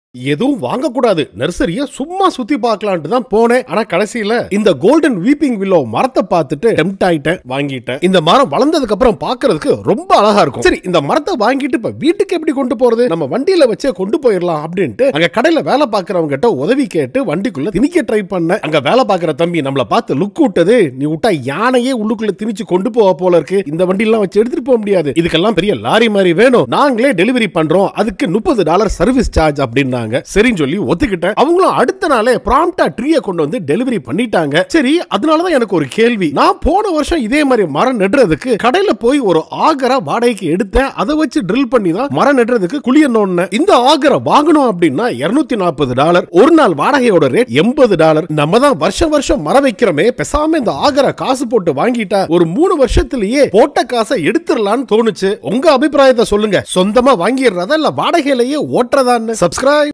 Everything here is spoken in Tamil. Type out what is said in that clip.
எதுவும் வாங்கக்கூடாது நர்சரிய சும்மா சுத்தி பார்க்கலான்ட்டு தான் போனேன் ஆனா கடைசியில இந்த கோல்டன் வீப்பிங் வில்லோ மரத்தை பார்த்துட்டு டெம்ட் ஆயிட்டேன் வாங்கிட்டேன் இந்த மரம் வளர்ந்ததுக்கு அப்புறம் பார்க்கிறதுக்கு ரொம்ப அழகா இருக்கும் சரி இந்த மரத்தை வாங்கிட்டு இப்ப வீட்டுக்கு எப்படி கொண்டு போறது நம்ம வண்டியில வச்சே கொண்டு போயிடலாம் அப்படின்ட்டு அங்க கடையில வேலை பார்க்கறவங்க கிட்ட உதவி கேட்டு வண்டிக்குள்ள திணிக்க ட்ரை பண்ணேன் அங்க வேலை பார்க்கற தம்பி நம்மள பார்த்து லுக் விட்டது நீ விட்டா யானையே உள்ளுக்குள்ள திணிச்சு கொண்டு போக போல இருக்கு இந்த வண்டி எல்லாம் வச்சு எடுத்துட்டு போக முடியாது இதுக்கெல்லாம் பெரிய லாரி மாதிரி வேணும் நாங்களே டெலிவரி பண்றோம் அதுக்கு முப்பது டாலர் சர்வீஸ் சார்ஜ் அப்படின்னாங்க சரின்னு சொல்லி ஒத்துக்கிட்டேன் அவங்களும் அடுத்த நாளே ப்ராம்ப்டா ட்ரீய கொண்டு வந்து டெலிவரி பண்ணிட்டாங்க சரி அதனாலதான் எனக்கு ஒரு கேள்வி நான் போன வருஷம் இதே மாதிரி மரம் நடுறதுக்கு கடையில போய் ஒரு ஆகரா வாடகைக்கு எடுத்தேன் அதை வச்சு ட்ரில் பண்ணி தான் மரம் நடுறதுக்கு குளியணும்னு இந்த ஆகரை வாங்கணும் அப்படின்னா 240 நாற்பது டாலர் ஒரு நாள் வாடகையோட ரேட் எண்பது டாலர் நம்ம தான் வருஷம் வருஷம் மரம் வைக்கிறோமே பேசாம இந்த ஆகரை காசு போட்டு வாங்கிட்டா ஒரு மூணு வருஷத்திலேயே போட்ட காசை எடுத்துடலாம்னு தோணுச்சு உங்க அபிப்பிராயத்தை சொல்லுங்க சொந்தமா வாங்கிடுறதா இல்ல வாடகையிலேயே ஓட்டுறதான்னு சப்ஸ்கிரைப்